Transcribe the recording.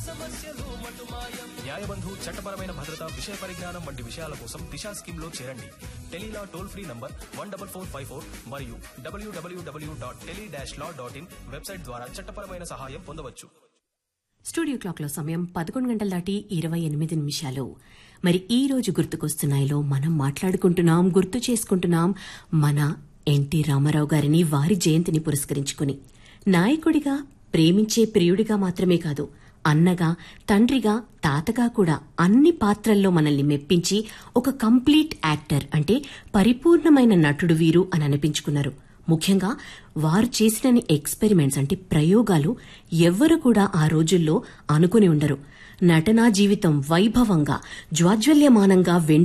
న్యాయబంధు చట్టపరమైన భద్రత విషయ పరిజ్ఞానం వంటి విషయాల కోసం దిశా స్కీమ్ లో చేరండి tele law toll free number one double four five four మరియు W W W dot tele dash law dot in website ద్వారా చట్టపరమైన సహాయం పొందవచ్చు స్టూడియో క్లాక్లో సమయం పదకొండు గంటల దాటి ఇరవై ఎనిమిది నిమిషాలు మరి ఈ రోజు గుర్తుకొస్తున్నాయిలో మనం మాట్లాడుకుంటున్నాం గుర్తు చేసుకుంటున్నాం మన ఎన్టీ రామారావు గారిని వారి జయంతిని పురస్కరించుకుని నాయకుడిగా ప్రేమించే ప్రియుడిగా మాత్రమే కాదు అన్నగా తండ్రిగా తాతగా కూడా అన్ని పాత్రల్లో మనల్ని మెప్పించి ఒక కంప్లీట్ యాక్టర్ అంటే పరిపూర్ణమైన నటుడు వీరు అని అనిపించుకున్నారు ముఖ్యంగా వారు చేసిన ఎక్స్పెరిమెంట్స్ అంటే ప్రయోగాలు ఎవ్వరు కూడా ఆ రోజుల్లో అనుకుని ఉండరు నటనా జీవితం వైభవంగా జ్వాజ్వల్యమానంగా వెండి